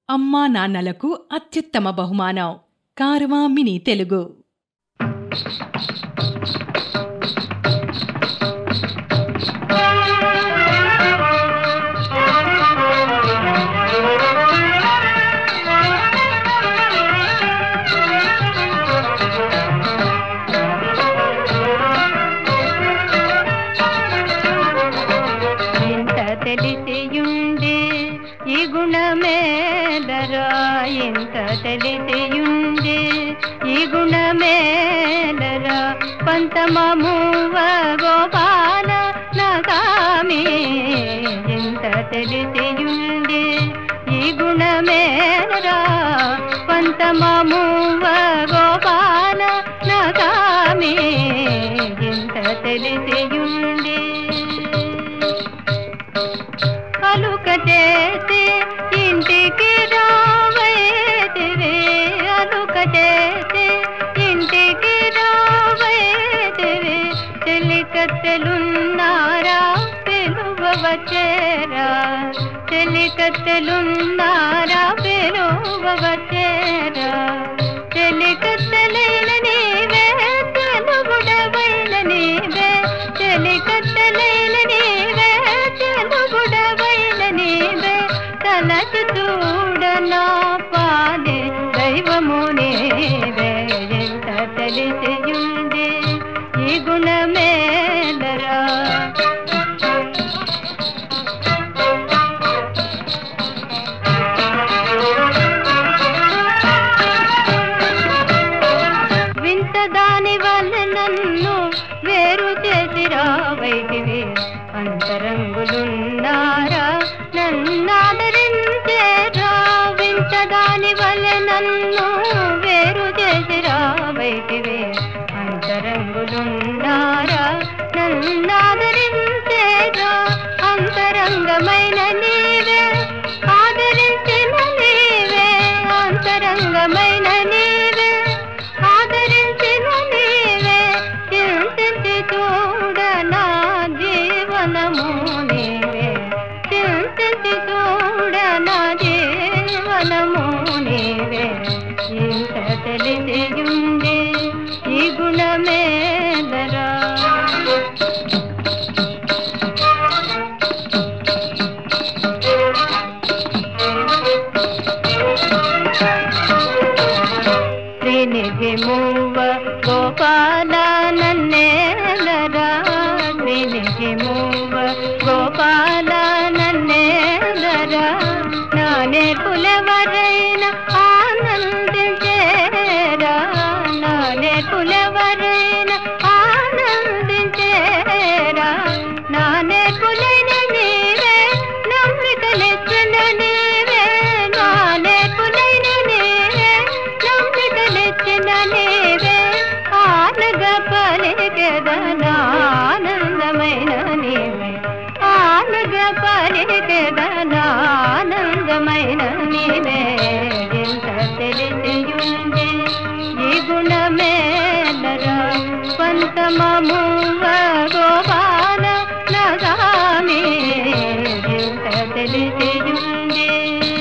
అమ్మా నాన్నలకు అత్యుత్తమ బహుమానం కారవా మినీ తెలుగు ఇంత తెలిసియుండి ఈ గుణమేలరా ఇంత తెలిసియుండి ఈ గుణమేలరా పంతమమువ గోపాల నగామి ఇంత తెలిసియుండి ఈ గుణమేలరా పంతమమువ గోపాల నగామి ఇంత తెలిసియుండి అలుక చేసి ఇంటికి రావైతివి అలుక చేసి ఇంటికి రావైతివి చెలికత్తెలున్నారా పిలువ వచ్చేరా చెలికత్తెలున్నారా పిలువ వచ్చేరా చెలికత్తెలైన నీవే తెలుగుడవైన నీవే చెలికత్తెలైన నీవే తెలుగుడవైన నీవే తలచి చూడనా పాలే దైవము నీవే ఎంత తెలిసియుంది ఈ గుణమేలరా వింతదాని వల్ల నన్ను వేరు చేసి రావైతివి అంతరంగులున్నారా నన్నాదరించేరా వింతదాని వల్ల నన్ను వేరు చేసి రావైతివి అంతరంగులున్నారా నన్నాదరించేరా అంతరంగమైన నీవే ఆదరించిన నీవే అంతరంగమైన నీవే ఆదరించిన నీవే చింతించి చూడనా జీవనము నీవే చింతించి చూడనా జీవనము నీవే ఇంత తెలిసియుంది ఈ గుణమేదరా శ్రీనిధి మూవ గోపాల నన్నేలరా శ్రీనిధి మూవ గోపాల నన్నేలరా నా నేర్పులెవరైన ఆనందించేరా నా నేర్పులెవరైన ఆనందించేరా నా నేర్పులైన నీవే నమ్మికలిచ్చిన నీవే నా నేర్పులైన నీవే నమ్మికలిచ్చిన నీవే ఆనగా పలికెదనానందమైన నీవే ఆనగా పలికెదనానందమైన నీవే ఇంత తెలిసియుంది ఈ గుణమేలరా పంతమమువ గోపాల నగామి ఇంత తెలిసియుంది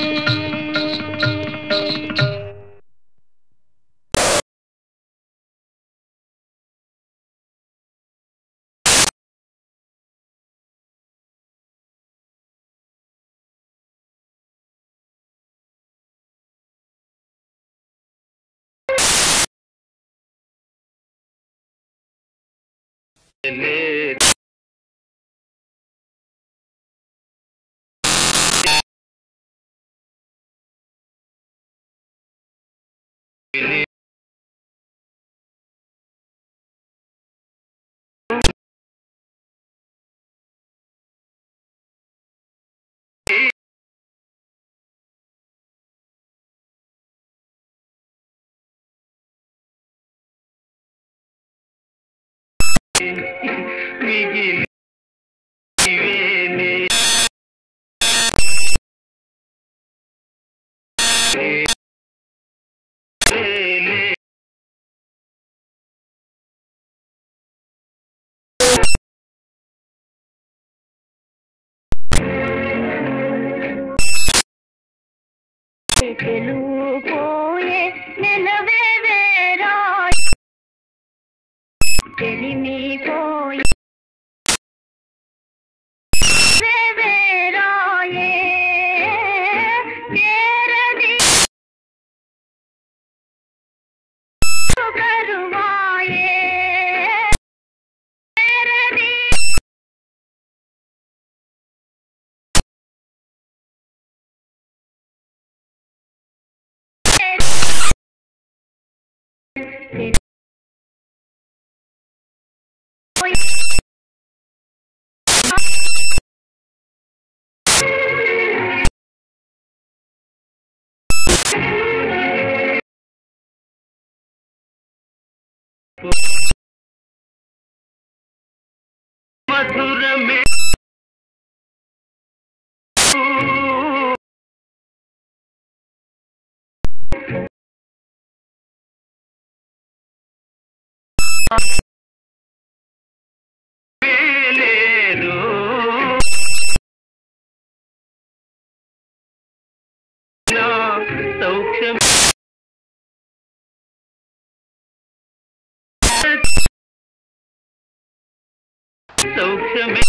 మిగిలి తెలుపోయే నెలవేవేరా తెలిమిపోయే వేవేరాయే చేరది కరువాయే చేరది మధురమే లేదు నా సౌఖ్యం సౌఖ్యమే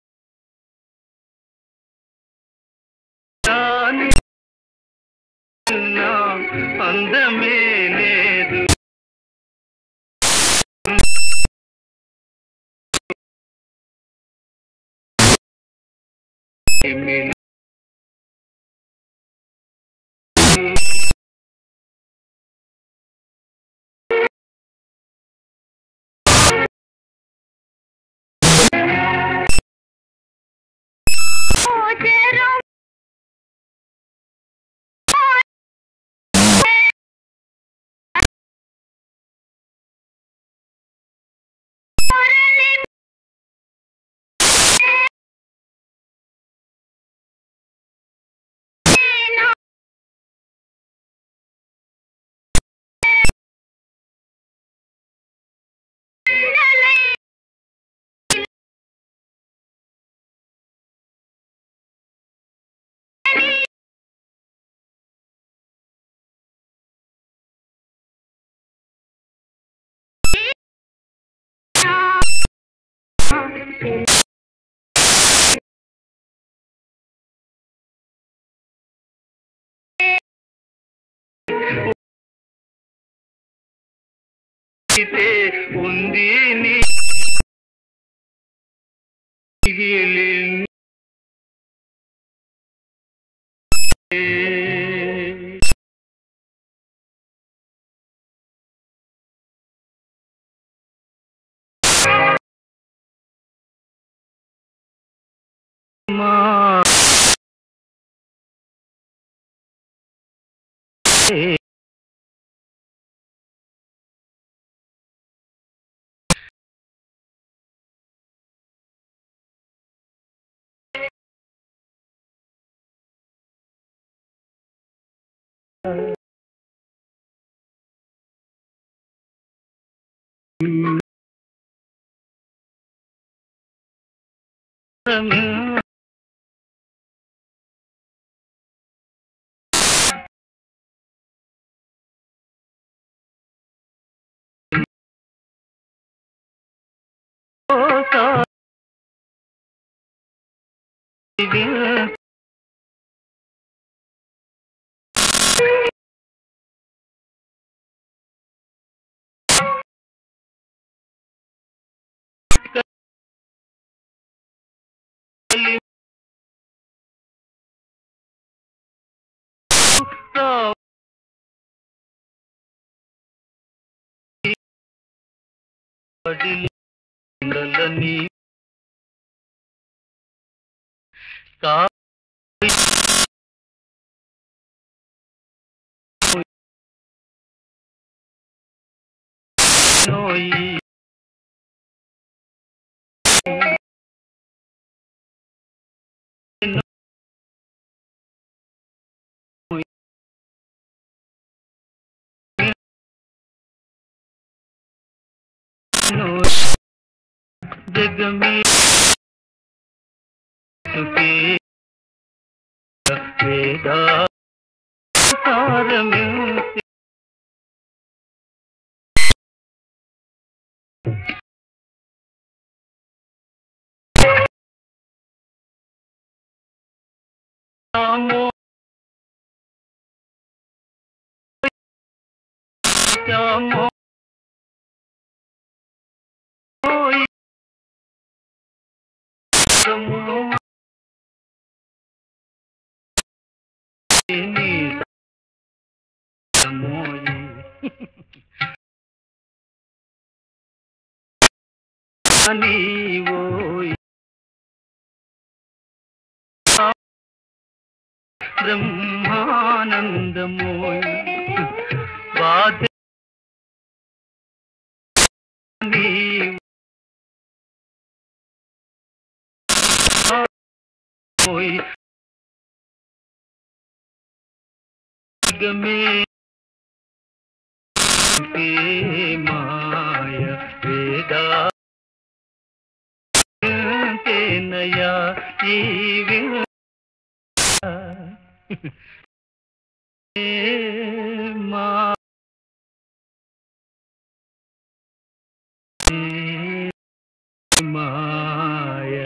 దాని నా అందమే లేదు ఏమీ చేరు అయితే ఉంది నీ మిగిలిన మా పడిలని కా నోయి जग में सुखे वेदा హారమించి రామో రామో ఓయ్ రామో నీ రామోయ్ నీవోయ్ బ్రహ్మానందమోయ్ బాధ నీవు ఓయ్ గమే మాయ వేదా నయా ఈ మా మాయ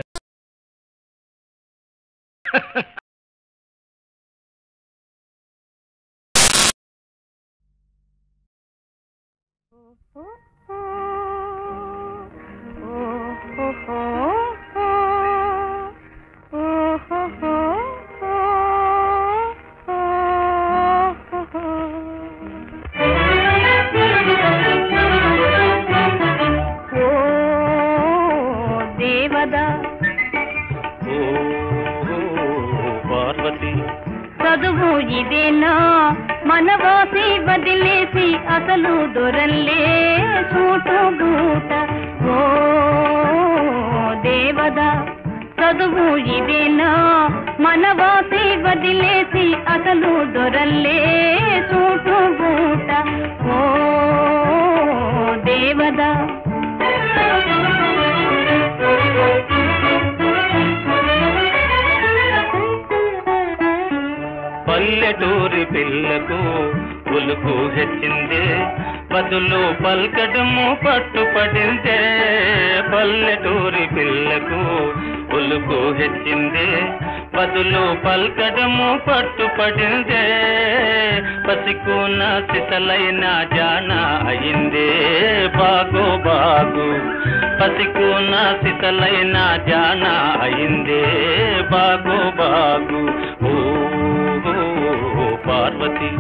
దేవదా ఓ పార్వతి చదువు ఇదేనా మనవాసి వదిలేసి అసలు దొరల్లే చూటు గూట ఓ దేవదా చదువు ఇదేనా మనవాసి వదిలేసి అసలు దొరల్లే చూటు గూట ఓ దేవదా పల్లెటూరి పిల్లకు ఉలుకు హెచ్చిందే బదులు పల్కడము పట్టుపడిందే పల్లెటూరి పిల్లకు ఉలుకు హెచ్చిందే బదులు పల్కడము పట్టుపడిందే పసికున్న సిసలైన జాన అయిందే బాగు బాగు పసికున్న సిసలైన జాన అయిందే బాగు బాగు ఓ ఓ, పార్వతి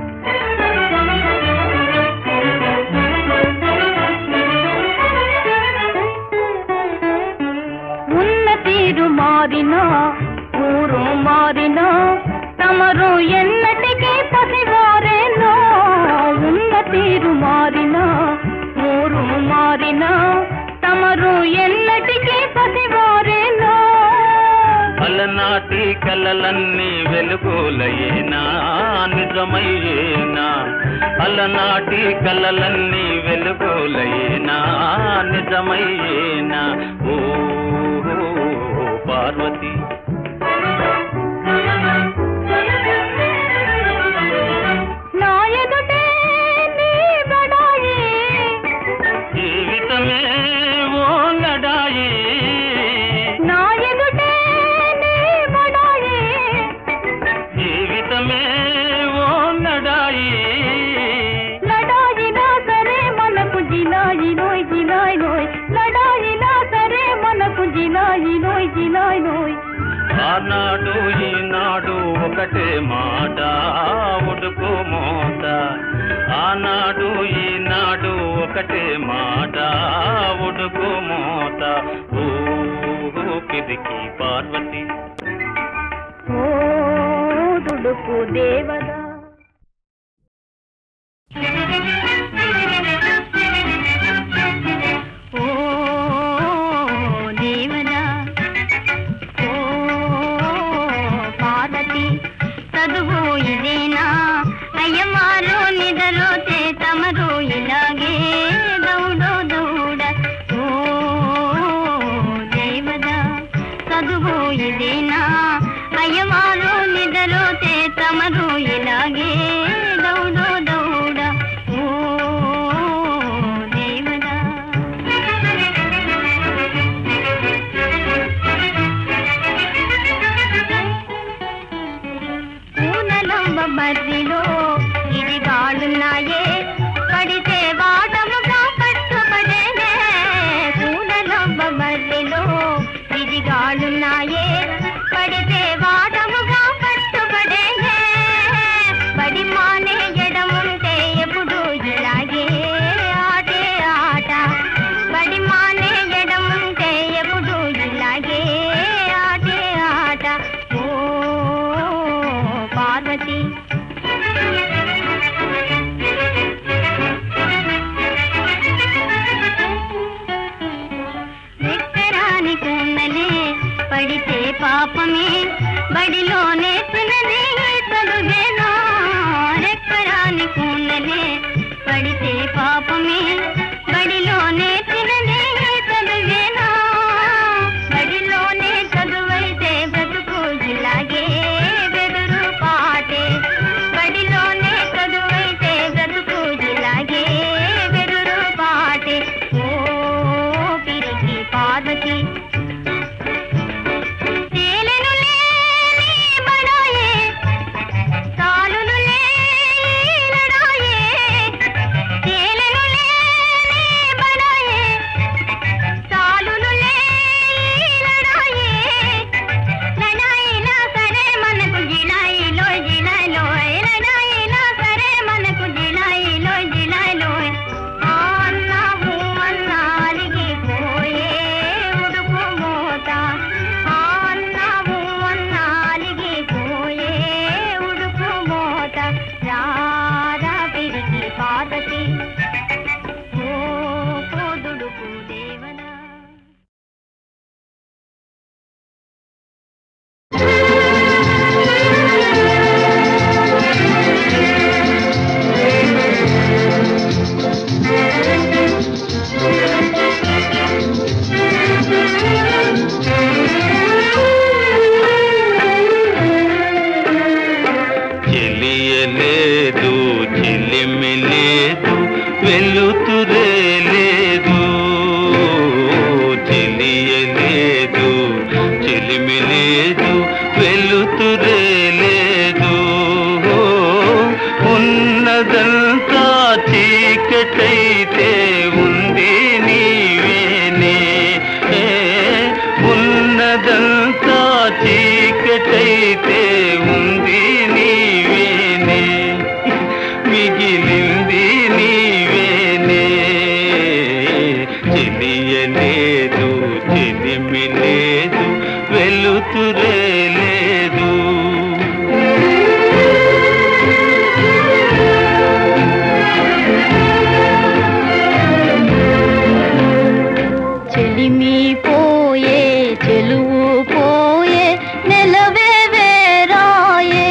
ఉన్న తీరు మారినా ఊరు మారినా తమరు ఎన్నటికీ పసివారేనో ఉన్న తీరు మారినా ఊరు మారినా తమరు ఎన్నటికీ పసివారేనో అలనాటి కలలన్నీ వెలుగులయేనా నిజమయ్యేనా అలనాటి కలలన్నీ వెలుగులయేనా నిజమయ్యేనా ఓ పార్వతి నా ఎదుటే నీ బడాయి జీవితమే ఓ లడాయి నా ఎదుటే నీ బడాయి జీవితమే ఓ లడాయి లడాయినా సరే మనకు జిలాయి నోయ్ జిలాయ్ నోయ్ లడాయినా సరే మనకు జిలాయి నోయ్ జిలాయ్ నోయ్ ఆనాడు ఈనాడు ఒకటే మాట ఉడుకు మోత ఆనాడు ఈనాడు ఒకటే మాట ఉడుకు మోత ఊ పిదికి పార్వతి ఓ దుడుకు దేవదా ఓ దేవదా ఓ పార్వతి చదువు ఇదేనా అయ్యమారు నిదరోతే తమరు ఇలాగే దౌడో దౌడ ఓ దేవదా చదువు ఇదేనా అయ్యమారు నిదరోతే తమరు ఇలాగే మర్రిలో ఇది గాలున్నాయే పడితే వాటముగా పట్టుబడేనే పూలనవ్వ మర్రిలో ఇది గాలున్నాయే పడితే వాటముగా పట్టుబడేనే పడి మానే ఎడముంటే ఎప్పుడు ఇలాగే ఆటే ఆట పడి మానే ఎడముంటే ఎప్పుడు ఇలాగే ఆటే ఆట ఓ పార్వతి ఎక్కరాని కొన్నలే పడితే పాపమే బడిలోనే తినదే చదువేనా రెక్కరాని కొన్నలే పడితే పాపమే బడిలోనే తినదే చదువేనా బడిలోనే చదువైతే బ్రతుకు ఇలాగే బెదురు పాటే బడిలోనే చదువైతే బ్రతుకు ఇలాగే బెదురు పాటే ఓ పిరికి పార్వతి తేలెను లేని బడాయే తాలును లేని లడాయే తేలెను లేని బడాయే తాలును లేని లడాయే లడాయినా సరే మనకు జిలాయిలో జిలాయిలో లడాయినా సరే మనకు జిలాయిలో జిలాయిలో ఆ అన్నావు అన్నాలిగి పోయే ఉడుకు మోత ఆ అన్నావు అన్నాలిగి పోయే ఉడుకు మోత రారా పిరికి పార్వతి ఓ కోదుడుకు దేవనా చెలియలేదు చెలిమి లేదు వెలుతురే లేదు చెలియలేదు చెలిమి లేదు వెలుతురే లేదు ఉన్నదంతా చీకటైతే ఉంది నీవేనే ఉన్నదంతా చీకటైతే ఉంది నీవేనే మిగిలింది నీవేనే తెలియలేదు చెలిమి లేదు వెలుతురే లేదు చెలిమి పోయే చెలువు పోయే నెలవే వేరాయే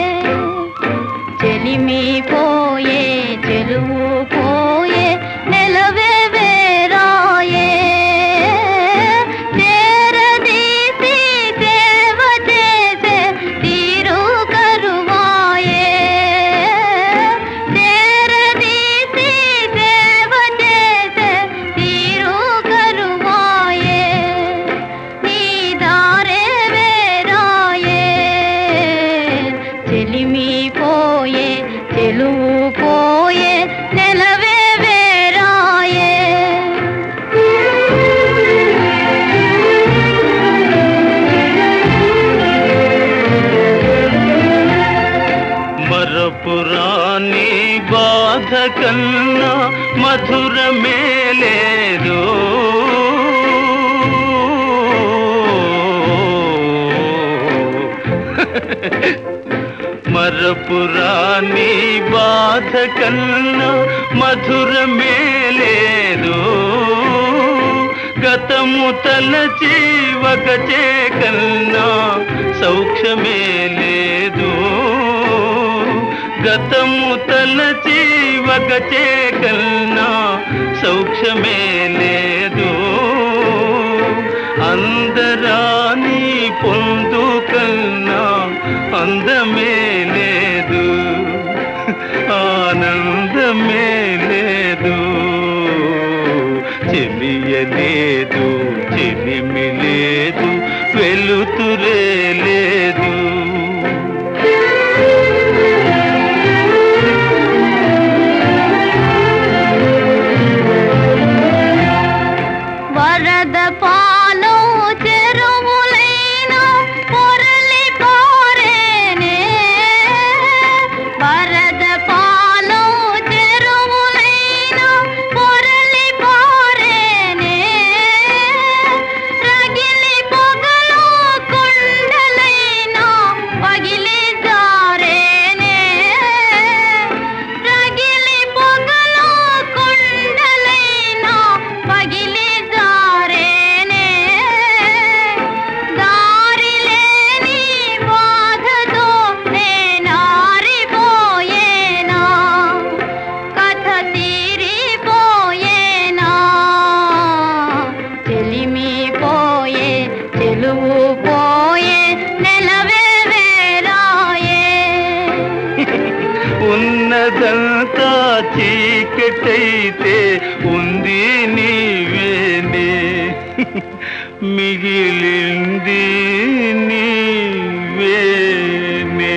చెలిమి పోయే చెలువు పోయే నెలవే వేరాయే తేరదీసి సేవ చేసే తీరు కరువాయే తేరదీసి సేవ చేసే తీరు కరువాయే నీ దారే వేరాయే చెలిమి పోయే చెలువు పోయే నెలవే వేరాయే మరపురాని బాధ కన్నా మధురమే లేదు మరపురాని బాధ కన్నా మధురమే లేదు గతము తలచి వగచే కన్నా సౌఖ్యమే లేదు గతము తలచి వగచే కన్నా సౌఖ్యమే లేదు అందరాని పొందు కన్నా అందమే లేదు ఆనందమే లేదు చెలియలేదు చెలిమి లేదు వెలుతురే లేదు ఉన్నదంతా చీకటైతే ఉంది నీవేనే మిగిలింది నీవేనే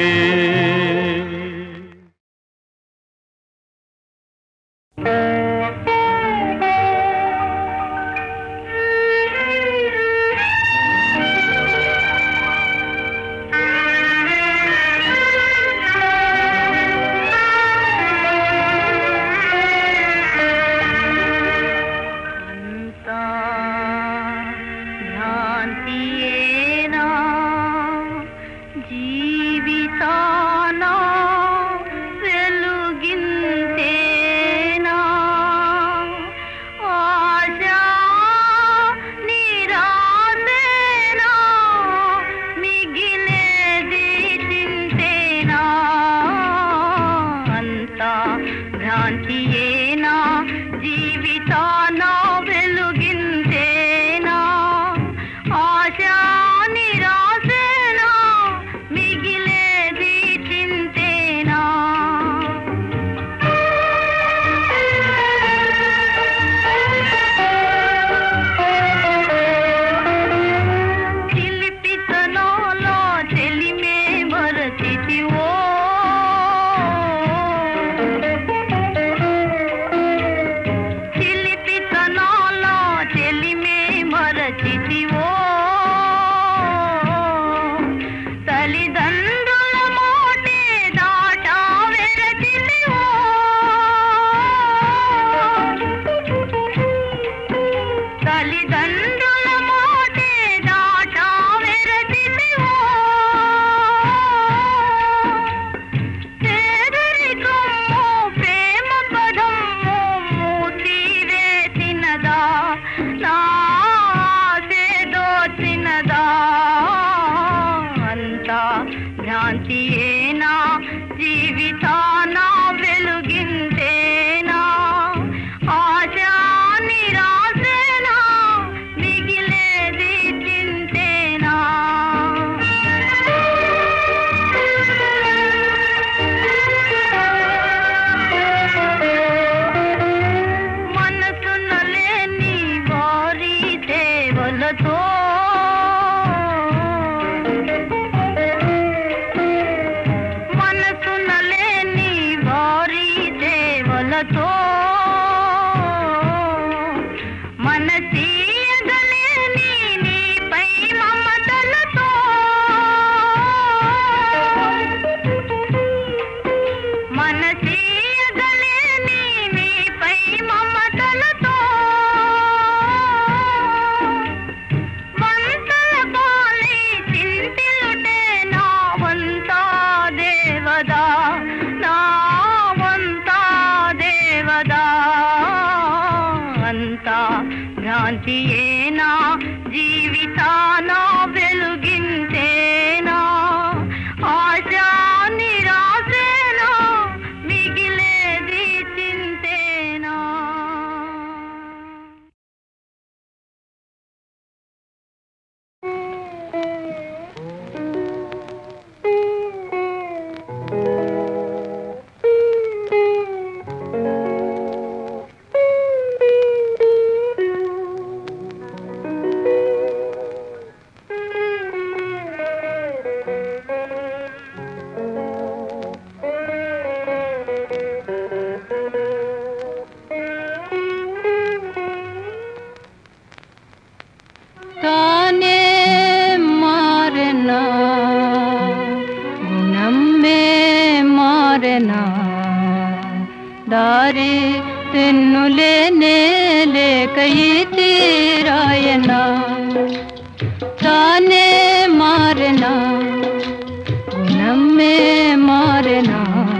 అంతా భ్రాంతియేనా జీవితానా వెలుగింతేనా ఆశా నిరాశేనా మిగిలేది చింతేనా అంతా భ్రాంతియేనా జీవితాన వెలుగింతేనా ఆశా నిరాశేనా మిగిలేది చింతేనా చిలిపితనాలో చెలిమే మరచితివో చిలిపితనాలో చెలిమే మరచితివో తల్లిదండ్రుల మోటే దాటా వెరచితివో తల్లిదండ్రుల మోటే దాటా వెరచితివో పేదరికము ప్రేమ పదము మూసివేసినదా నా ఆశేదో చిన్నదా అంతా భ్రాంతియేనా జీవితాన వెలుగింతేనా ఆశా నిరాశేనా మిగిలేది చింతేనా మనసున లేని వారి సేవలతో మనసున లేని వారి సేవలతో మనసీయగలేని నీపై మమతలతో మనసీయగలేని నీపై మమతలతో వంతల పాలి చింతిలుటే నా వంతా దేవదా నా వంతా దేవదా అంతా భ్రాంతియేనా జీవితాన వెలుగింతేనా ఆశా నిరాశేనా మిగిలేది చింతేనా ತಾನೇ ಮಾರನ ಗುಣಮ್ಮೆ ಮಾರನ ದಾರಿ ತಿನ್ನುಲೇನೆ ಕೈ ತೀರಾಯನ ತಾನೇ ಮಾರನ ಗುಣಮ್ಮೆ ಮಾರನ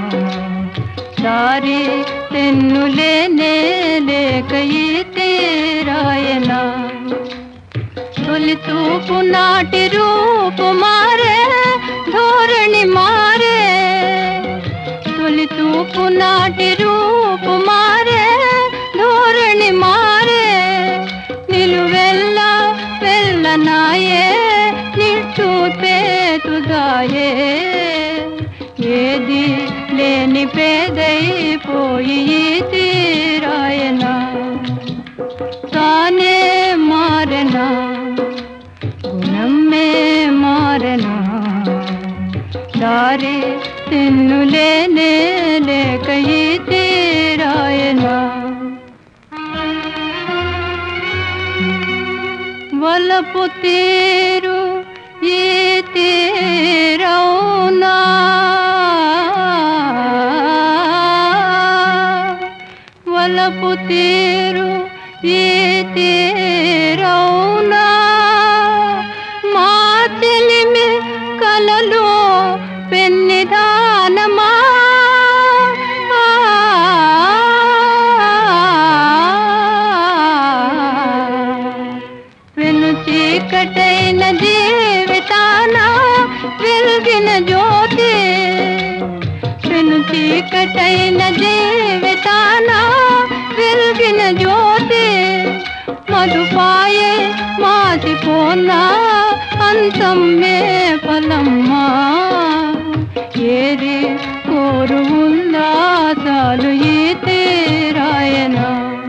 దారి తెన్నులేనే లేక ఈ తీరాయన తొలి చూపు నాటి రూపు మారే ధోరణి మారే తొలి చూపు నాటి రూపు మారే ధోరణి మారే నిలువెల్ల వెళ్ళనాయే నిట్టూపే తుదాయే ఏది లేని పేదైపోయి ఈ తీరాయనా తానే మారనా గుణమ్మే మారనా దారి తెన్నులేనే లేక ఈ తీరాయనా వలపు తీరు ఈ తీరవునా వలపు తీరు ఈ తీరవునా మా చెలిమి కలలు పెన్నిదానమా వెను చీకటైన జీవితాన వెలిగిన జ్యోతి వెను చీకటైన జీవితాన వెలిగిన జ్యోతి మధుపాయే మాసిపోనా అంతం మే ఫలమ్మా ఏది కోరు ఉల్లాసాలు ఈ తీరాయనా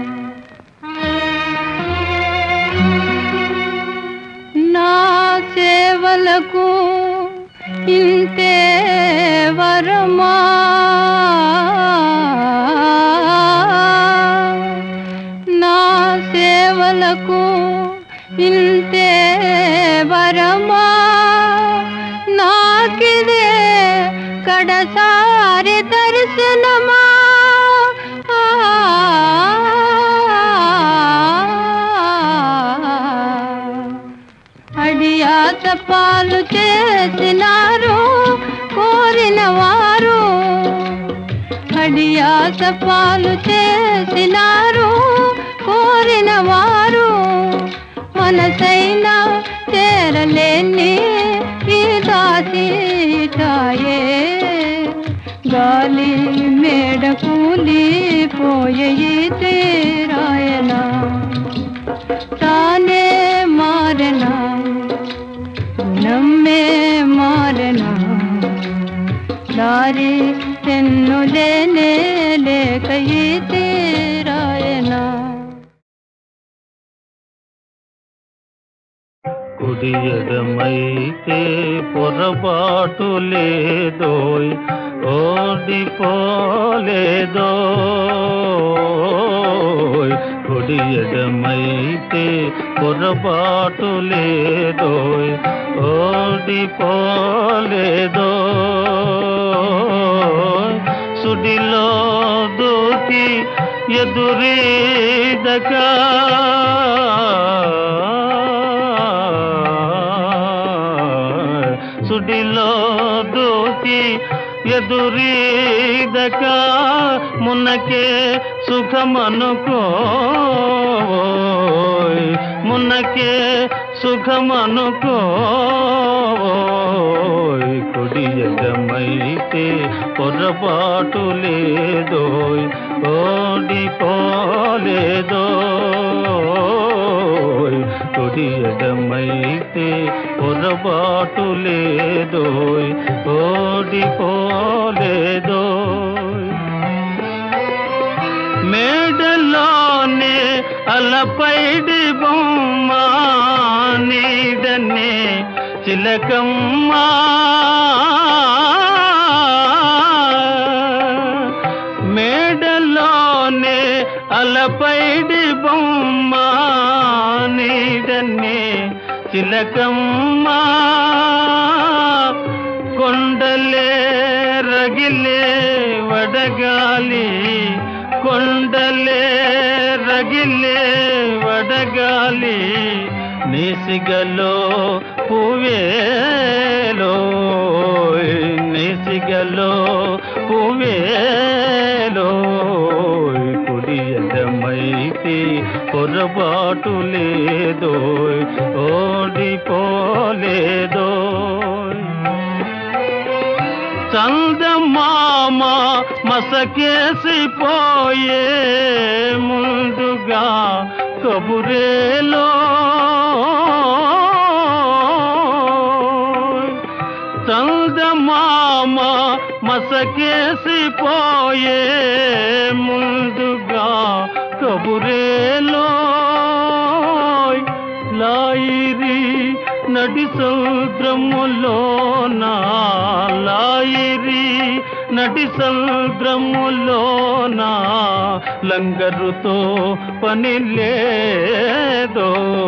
నా సేవలకు ఇంతే వరమా నా సేవలకు ఇంతే వరమా నాకిదే కడసారి దర్శనమా అడియాత పాలు చేసినారు కోరిన వారు అడియాత పాలు చేసినారు కోరిన వారు మనసైన చేరలేని ఈ దాసీటాయే గాలి మేడ కూలిపోయే ఈ తీరాయనా తానే మారనా నమ్మే మారనా దారి తెన్నులేనే లేక ఈ తీరాయనా కుడి ఎడమైతే పొరపాటు లేదోయ్ ఓడిపోలేదోయ్ కుడి ఎడమైతే పొరపాటు లేదోయ్ ఓడిపోలేదోయ్ సుడిలో దూకి ఎదురీదగా సుడిలో దూకి ఎదురీదక మున్నకే సుఖమనుకో మున్నకే సుఖమనుకో కుడి ఎడమైతే పొరపాటు లేదోయ్ ఓడిపోలేదోయ్ కుడి ఎడమైతే పొరపాటు లేదోయ్ ఓడిపోలేదోయ్ మేడలోనే అలపైడి బొమ్మ నీడనే చిలకమ్మా మేడలోనే అలపైడి బొమ్మ నీడనే చిలకమ్మా కొండలే రగిలే వడగాలి కొండలే రగిలే వడగాలి నిసిగలో పువేలో నిసిగలో పువేలో కుడి ఎడమైతే పొరపాటు లేదో ఓడిపోలేదోయ్ చందమామ మసకేసిపోయే ముందుగా కబురేలో చందమామ మసకేసిపోయే ఓడిపోయే ముందుగా కబురేలో లాయిరి నడి సముద్రములోన లాయిరి నడి సముద్రములోన లంగరుతో పని లేదో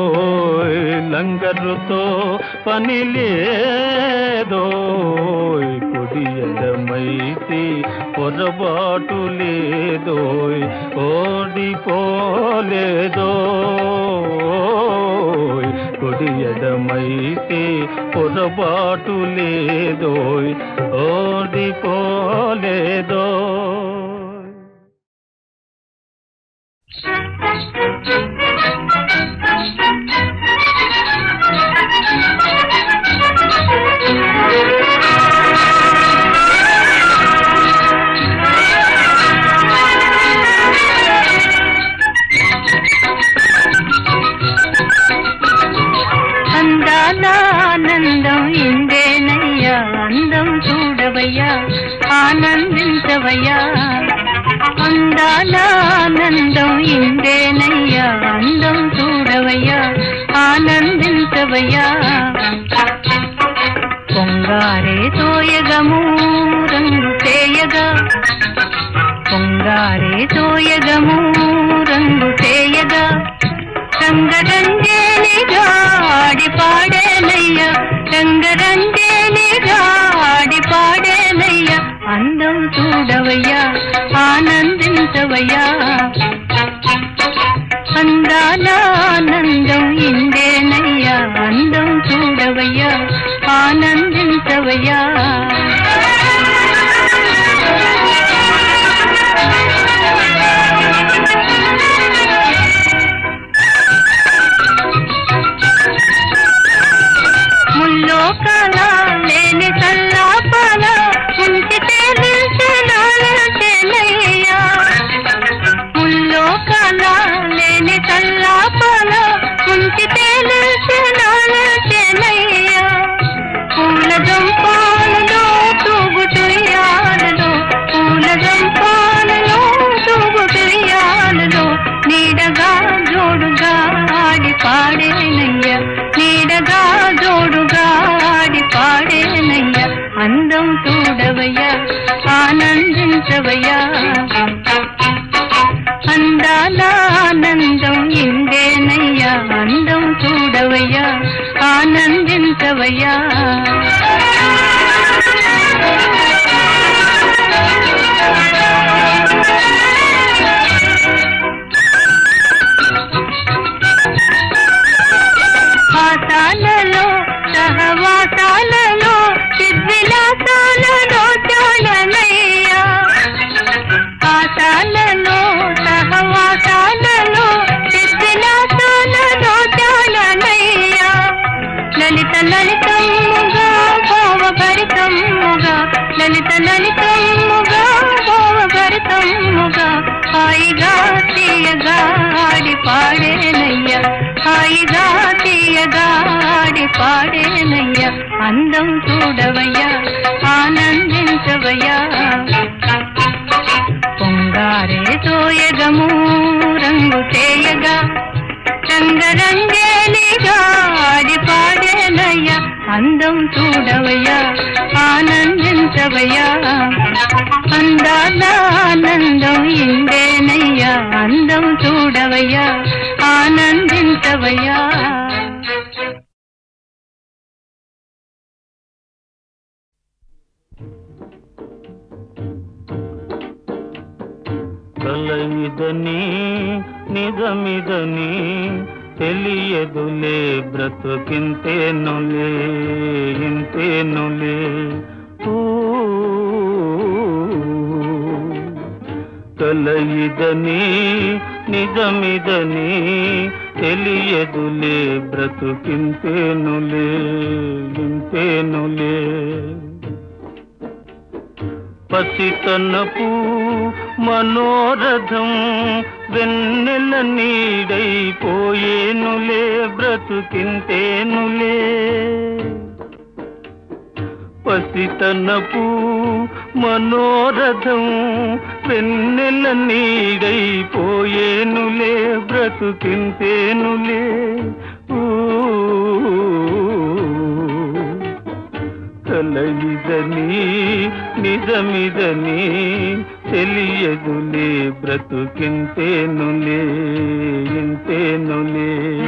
లంగరుతో పని లేదో కుడి ఎడమైతే పొరబాటు లేదో ఓడిపోలేదో కుడి ఎడమైతే పొరబాటు లేదో ఓడిపోలేదో అందాల ఆనందం ఇందేనయ్యా అందం చూడవయ్యా ఆనందించవయ్యా అందాల ఆనందం ఇందేనయ్యా అందం చూడవయ్యా ఆనందించవయ్యా పొంగారే తోయగము రంగు చేయగా పొంగారే తోయగము రంగు చేయగా రంగరంజేనిగా ఆడి పాడేనయ్యా రంగరంజేనిగా ఆడి పాడేనయ్యా అందం చూడవయ్యా ఆనందించవయ్యా అందాల ఆనందం ఇందేనయ్యా అందం చూడవయ్యా ఆనందించవయ్యా ముల్లోకాల లేని సల్లాపాల ఉంచితే నిలిచెనయ్యా ముల్లోకాల లేని సల్లాపాల ఉంచితే నిలిచెనయ్యా పూల జంపాలలో తూగుటుయాలలో పూల జంపాలలో తూగుటుయాలలో నీడగా జోడుగా ఆడి పాడేనయ్యా నీడగా జోడుగా ఆడి పాడేనయ్యా అందం చూడవయ్యా ఆనందించవయ్యా అందాల ఆనందం ఇందేనయ్యా అందం చూడవయ్యా ఆనందించవయ్యా ఆసాలలో సహవాసాలలో చిద్విలాసాలలో చాలనయ్యా ఆసాలలో సహవాసాలలో చిద్విలాసాలలో చాలనయ్యా లలిత లలితమ్ముగా భోవభరితమ్ముగా లలిత లలితమ్ముగా భోవభరితమ్ముగా హాయిగా తీయగా ఆడి పాడేనయ్యా హాయిగా తీయగా ఆడి పాడేనయ్యా అందం చూడవయ్యా ఆనందించవయ్యా పొంగారే తోయగము రంగు చేయగా రంగరంగేలిగా ఆడి పాడేనయ్యా అందం చూడవయ్యా ఆనందించవయ్యా అందాల ఆనందం ఇందేనయ్యా అందం చూడవయ్యా ఆనందించవయ్యా కలయిదని నిజమిదని తెలియదులే బ్రతుకింతేనులే ఇంతేనులే ఊ, కలయిదని నిజమిదని తెలియదులే బ్రతుకింతేనులే ఇంతేనులే పసితనపు మనోరథం వెన్నెల నీడైపోయేనులే బ్రతుకింతేనులే పసితనపు మనోరథం వెన్నెల నీడైపోయేనులే బ్రతుకింతేనులే ఊ కలయిదని నిజమిదని తెలియదులే బ్రతుకింతేనులే ఇంతేనులే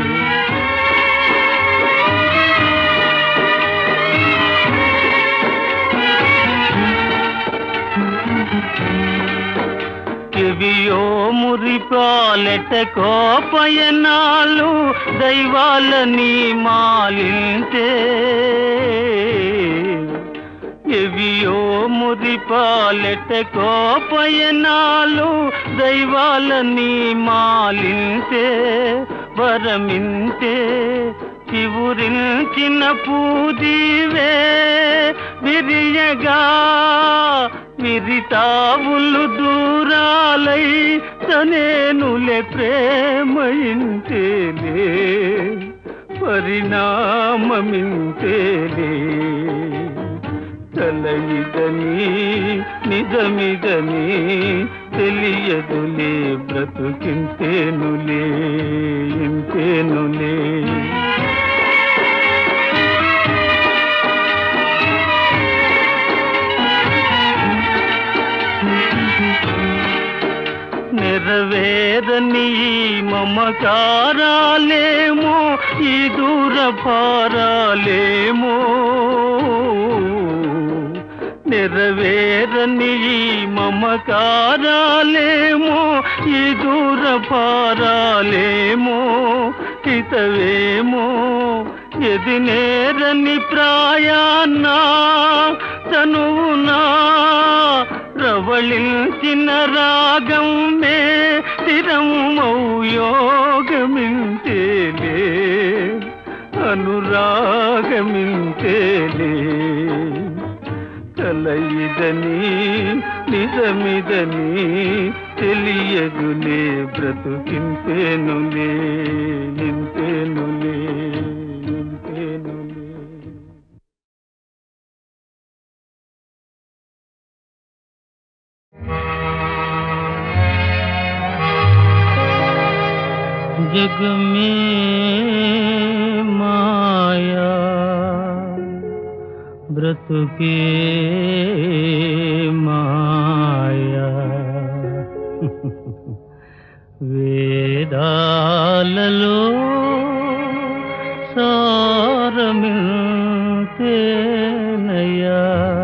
ఎవియో మురిపాలెట కోపయనాలు దైవాలని మాలింతే ఎవియో మురిపాలెట కోపయనాలు దైవాలని మాలింతే వరమింతే చివురించిన పూదీవే విరియగా విరితావులు దూరాలై తనేనులే ప్రేమయింతేలే పరిణామమింతేలే తలయిదని నిజమిదని తెలియదులే బ్రతుకింతేనులే ఇంతేనులే నెరవేరని ఈ మమకారాలేమో ఈ దూర భారాలేమో నెరవేరని ఈ మమకారాలేమో ఈ దూర భారాలేమో హితవేమో ఎది నేరని ప్రాయాన్నా తనువునా ప్రవళించిన రాగం మే స్థిరమౌ యోగమింతేలే అనురాగమింతేలే కలయిదని నిజమిదని తెలియదులే బ్రతుకింతేనులే ఇంతేనులే ఇంతేనులే जग में माया व्रत के माया వేదాలలో సారమిల్తేనయ్యా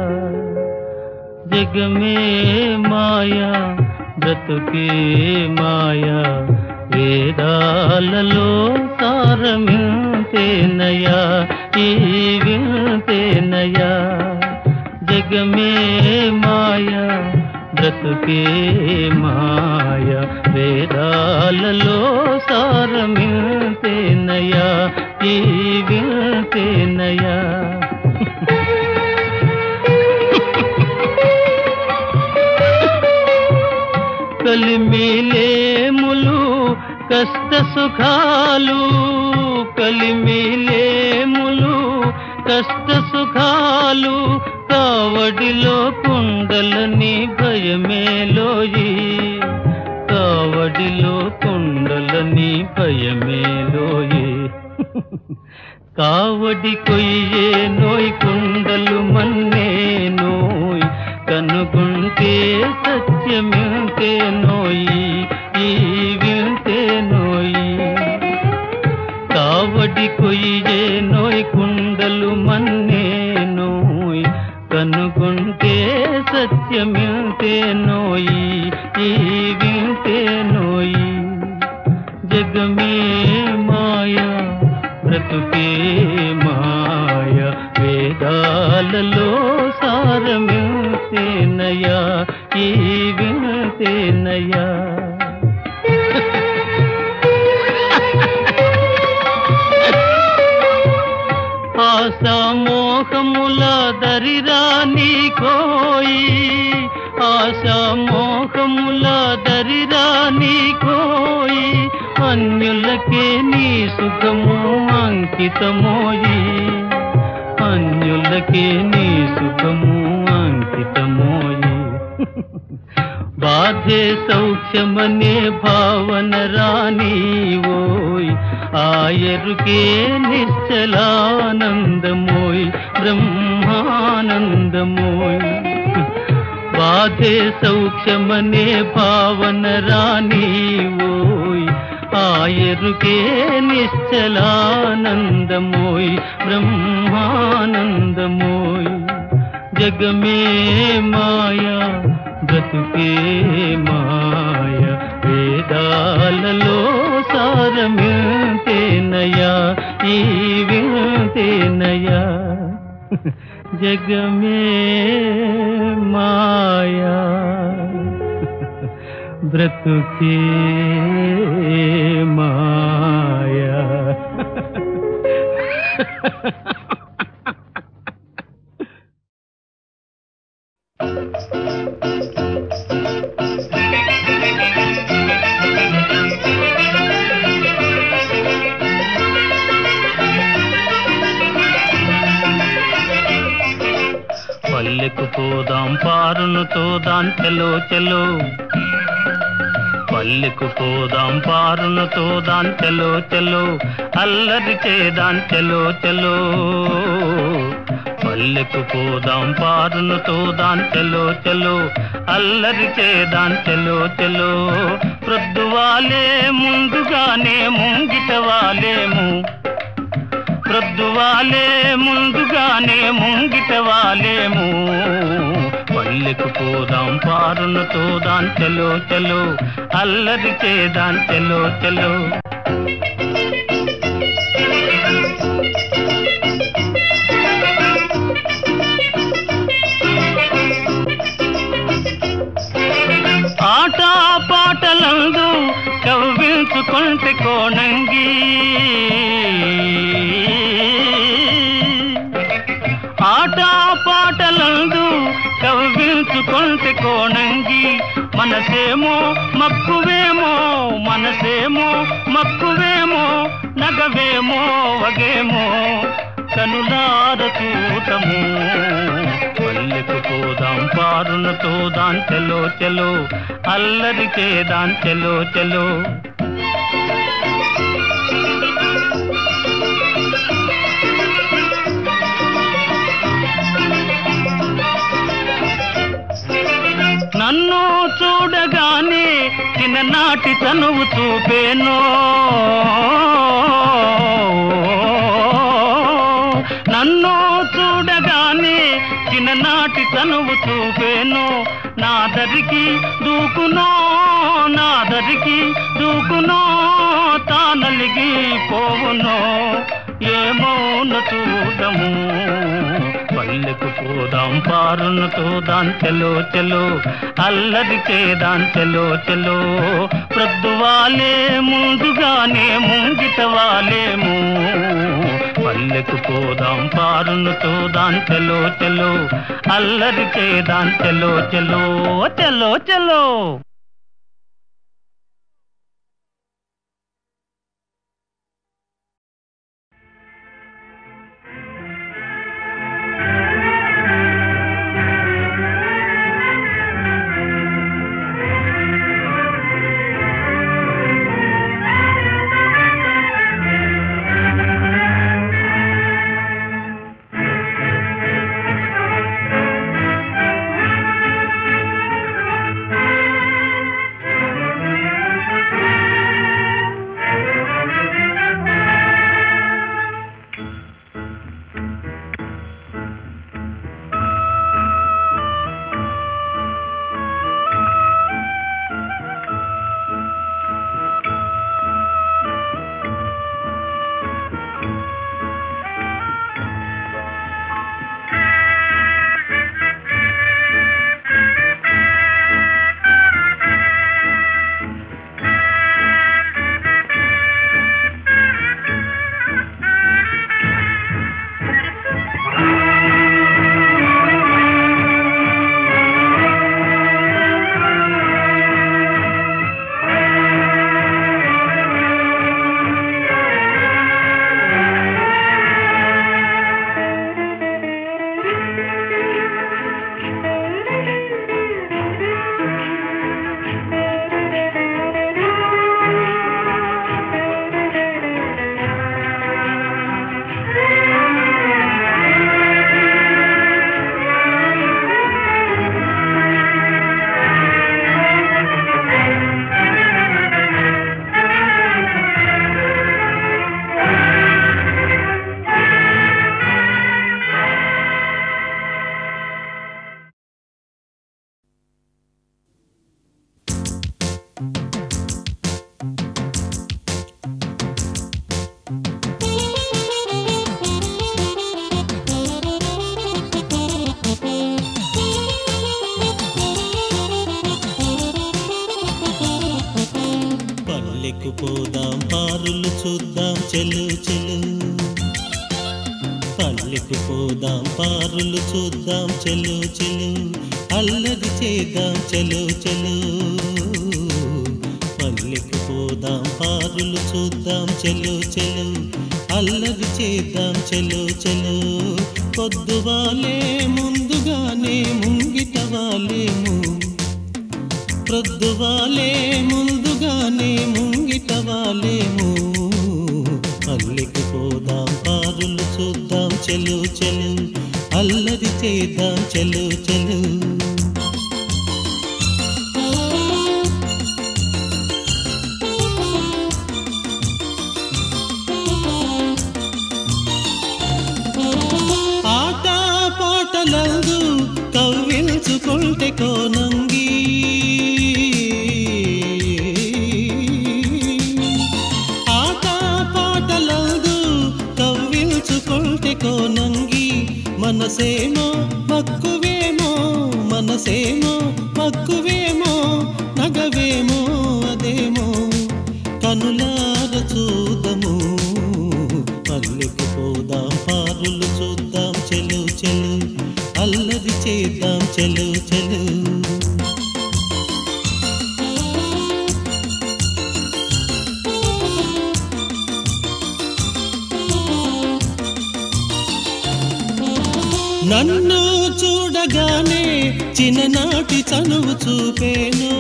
జగ మే మాయా బ్రతుకే మాయా వేదాలలో సారమిల్తేనయ్యా ఈ విల్తేనయ్యా జగ మే మాయా బ్రతుకే మాయ వేదాలలో సారమిల్తేనయ్యా ఈ విల్తేనయ్యా కలిమిలేములు కష్ట సుఖాలు కలిమిలేములు కష్ట సుఖాలు కావడిలో కుండలని భయమేలోయి కావడిలో కుండలని భయమేలోయి కావడి కొయ్యే నోయ్ కుండలు మన్నే నోయ్ కనుగుంటే సత్యమింతే నోయి ఈ వింతే నోయి కావడి కొయ్యే నోయ్ కుండలు మన్నే నోయ్ కనుగుంటే సత్యమింతే నోయి ఈ వింతే నోయి జగమే మాయా బ్రతుకే మాయ వేదాలలో సారమితేనయా ఈ వినతేనయా ఆశా మోహముల దరిరాని కోయి ఆశా మోహముల దరిరాని కోయి అన్యులకే నీ సుఖము అంకితమోయి అన్యు ప్రియులకే నీ సుఖము అంకితమోయి బాధే సౌఖ్యమనే భావన రానివోయ్ ఆయరుకే నిశ్చలానందమోయ్ బ్రహ్మానందమోయ్ బాధే సౌఖ్యమనే భావన రానివోయ్ ఆయరుకే నిశ్చలానందమోయ్ బ్రహ్మానందమోయ్ జగమే మాయా బ్రతుకే మాయ వేదాలలో సారమితేనయా ఈ వింతేనయా జగమే మాయా బ్రతుకే మాయా పల్లెకు పోదాం పారును తోదాం చెలో చెలో పల్లెకు పోదాం పారును తోదాం చెలో చెలో అల్లరి చేదాం చెలో చెలో పల్లెకు పోదాం పారును తోదాం చెలో చెలో అల్లరి చేదాం చెలో చెలో ప్రొద్దువాలే ముందుగానే ముంగిట వాలేము ప్రొద్దువాలే ముందుగానే ముంగిట వాలేము పల్లెకు పోదాం పారును తోదాం చెలో చెలో అల్లరి చేదాం చెలో చెలో ఆట పాటలందు కవ్వించుకుంటే కోణంగి ఆట పాటలందు కవ్వించుకుంటే కోణంగి మనసేమో మక్కువేమో మనసేమో మక్కువేమో నగవేమో వగేమో కనులార చూడము పల్లెకు పోదాం పారున తోదాం చెలో చెలో అల్లరి చేదాం చెలో చెలో నన్ను చూడగానే చిన్ననాటి తనువు చూపేనో నన్ను చూడగానే చిన్ననాటి తనువు చూపేను నా దరికి దూకునో నా దరికి దూకునో తానలిగి పోవునో ఏమోన చూడము పల్లెకు పోదాం పారును తోదాం చెలో చెలో అల్లరి చేదాం చెలో చెలో ప్రొద్దువాలే ముందుగానే ముంగిట వాలేము పల్లెకు పోదాం పారును తోదాం చెలో చెలో అల్లరి చేదాం చెలో చెలో చెలో చెలో పల్లెకు పోదాం పారులు చూద్దాం చెలు చెలు పల్లెకు పోదాం పారులు చూద్దాం చెలు చెలు అల్లరి చేద్దాం చెలు చెలు పల్లెకు పోదాం పారులు చూద్దాం చెలు చెలు అల్లరి చేద్దాం చెలు చెలు పొద్దువాలే ముందుగానే ముంగిట వాలేము ప్రొద్దువాలే ముందుగానే ముంగిట వాలేము పల్లెకు పోదాం పారులు చూద్దాం చెలు చెలు అల్లరి చేద్దాం చెలు చెలు ఆట పాటలందు కవ్వించుకుంటే కోనంగి ఆట పాటలందు కవ్వించుకుంటే కోనంగి మనసేమో మక్కువేమో మనసేమో మక్కువేమో నగవేమో అదేమో కనులార చూదము పల్లెకు పోదాం పారులు చూద్దాం చెలు చెలు అల్లరి చేద్దాం చెలు చెలు నన్ను చూడగానే చిన్ననాటి చనువు చూపేను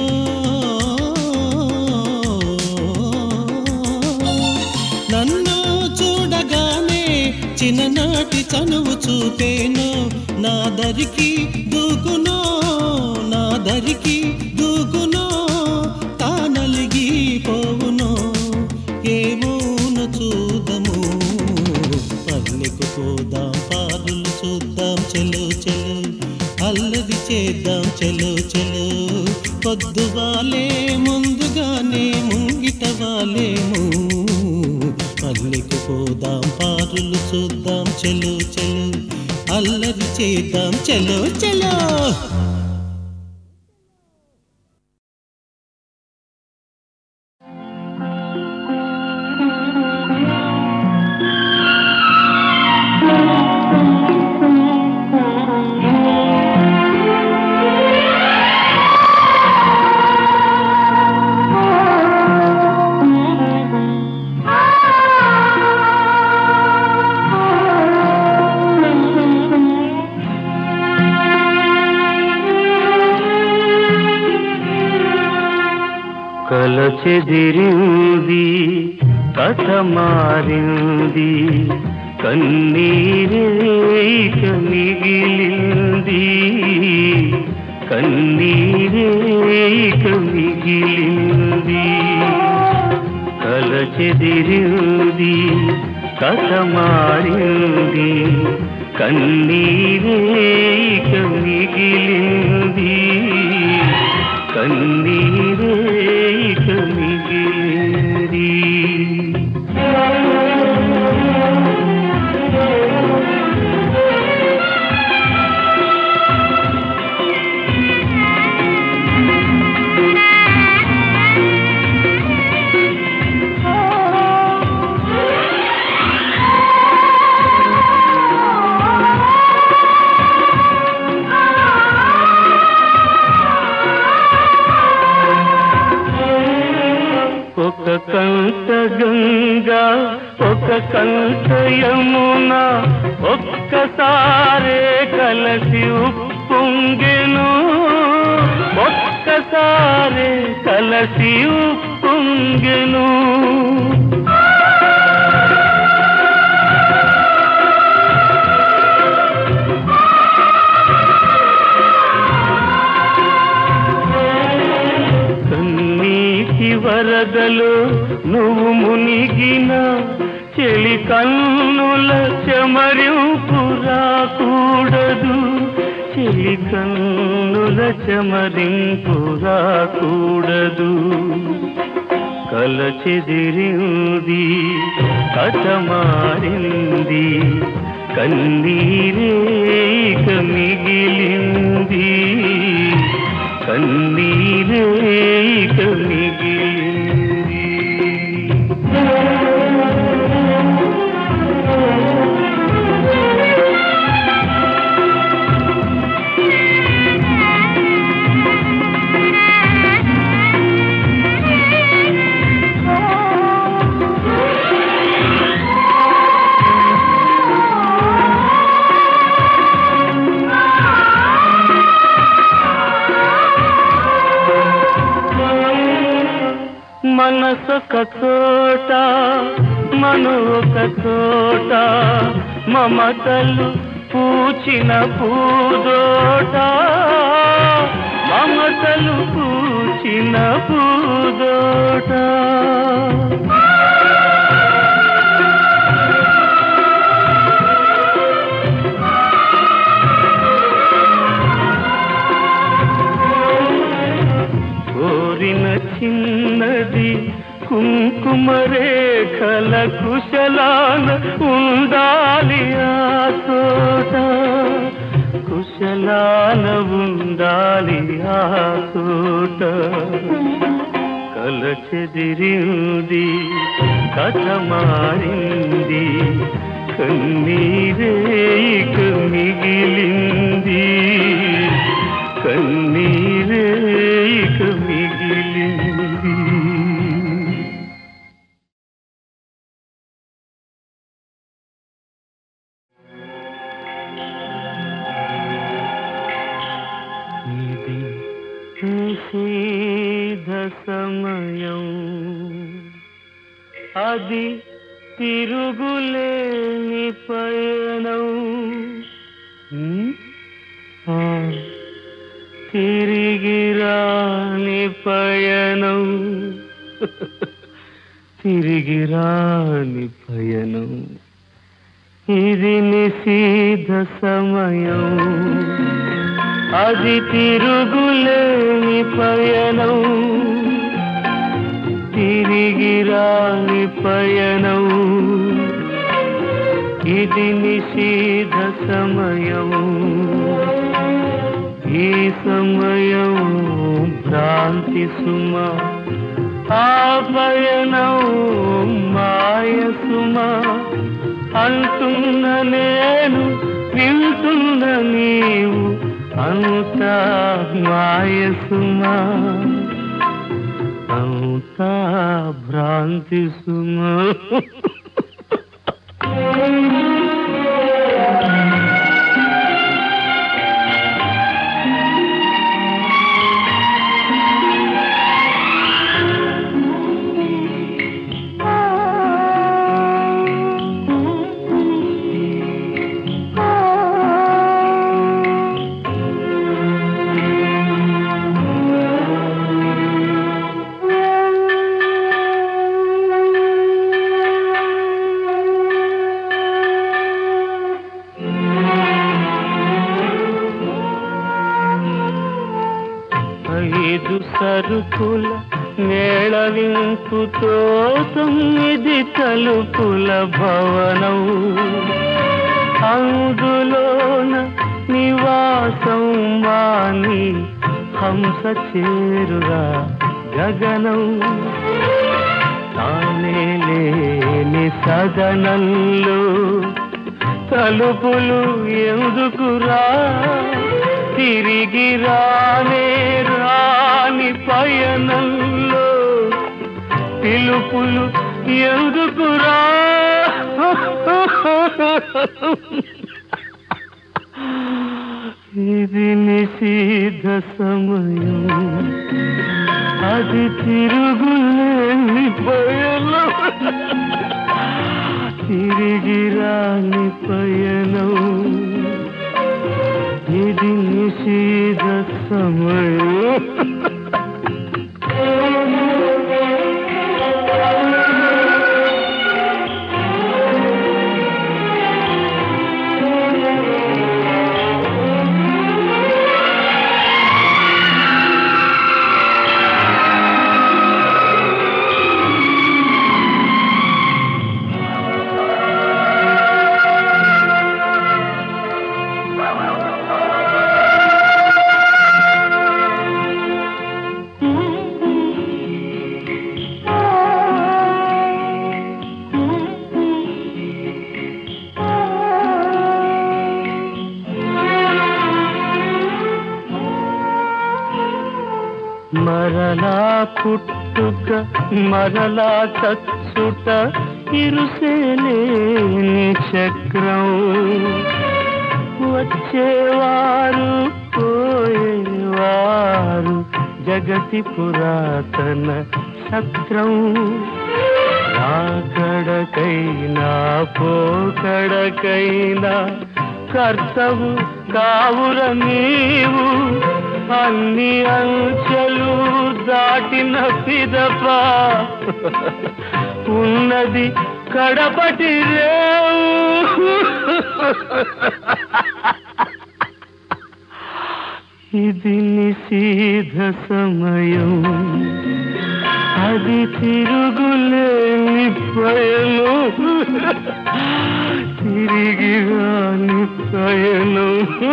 నన్ను చూడగానే చిన్ననాటి చనువు చూపేను నా దరికి దూకునో నా దరికి దూకునో తానలిగి పోవునో ఏమోను చూదము పల్లెకు పోదాం పారులు చూద్దాం చెలు చెలు అల్లరి చేద్దాం చెలు చెలు పొద్దువాలే ముందుగానే ముంగిట వాలేము పల్లెకు పోదాం పారులు చూద్దాం చెలు చెలు అల్లరి చేద్దాం చెలో చెలో కల చెదిరింది కథ మారింది కన్నీరేక మిగిలింది కన్నీరేక మిగిలింది కల చెదిరింది కథ మారింది కన్నీరేక మిగిలింది కన్నీరేక మిగిలింది ఒక కంట గంగా ఒక కంట యమున ఒక్కసారే కలసి ఉప్పొంగెను ఒక్కసారే కలసి ఉప్పొంగెను కన్నీటి వరదలు నువ్వు మునిగిన చెలి కన్నుల చెమరింపు రాకూడదు చెలి కన్నుల చెమరింపు రాకూడదు కల చెదిరింది కథ మారింది కన్నీరేక మిగిలింది కన్నీరేక మిగిలింది మనసొక చోట మను ఒక చోట మమతలు పూచిన పూదోట మమతలు పూచిన పూదోట కోరిన చిన్నది కుంకుమ రేఖల కుశలాన ఉండాలి ఆ చోట కుశలాన ఉండాలి ఆ చోట కల చెదిరింది కథ మారింది కన్నీరేక మిగిలింది కన్నీరేక మిగిలింది ఇది నిషేధ సమయం అది తిరుగులేని పయనం ఉమ్, ఆ, తిరిగి రాని పయనం తిరిగి రాని పయనం ఇది నిషీధ సమయం అది తిరుగులేని పయనం తిరిగి రాని పయనం ఇది నిషీధ సమయం ఈ సమయం భ్రాంతి సుమ ఆ పయనం మాయ సుమ అంటున్న నేను వింటున్న నీవు అంతా మాయ సుమ అంతా భ్రాంతి సుమ ఐదు సరుకుల మేళవింపుతో తొమ్మిది తలుపుల భవనం అందులోన నివాసం వాణి హంస చేరురా గగనం తానే లేని సదనంలో తలుపులు ఎందుకురా తిరిగి రానే రాని పయనంలో పిలుపులు ఎందుకురా ఇది నిషిద్ధ సమయం అది తిరుగులేని పయనం తిరిగి రాని పయనం ఇది నిషిద్ధ సమయం మరలా పుట్టుక మరలా చచ్చుట ఇరుసేలేని చక్రం వచ్చేవారు పోయేవారు జగతి పురాతన సత్రం రాకడకైనా పోకడకైనా కర్తవు కావుర నీవు అన్ని అంచెలు దాటిన పిదప ఉన్నది కడపటి రేవు ఇది నిషీధ సమయం అది తిరుగులేని పయను తిరిగి రాని పయను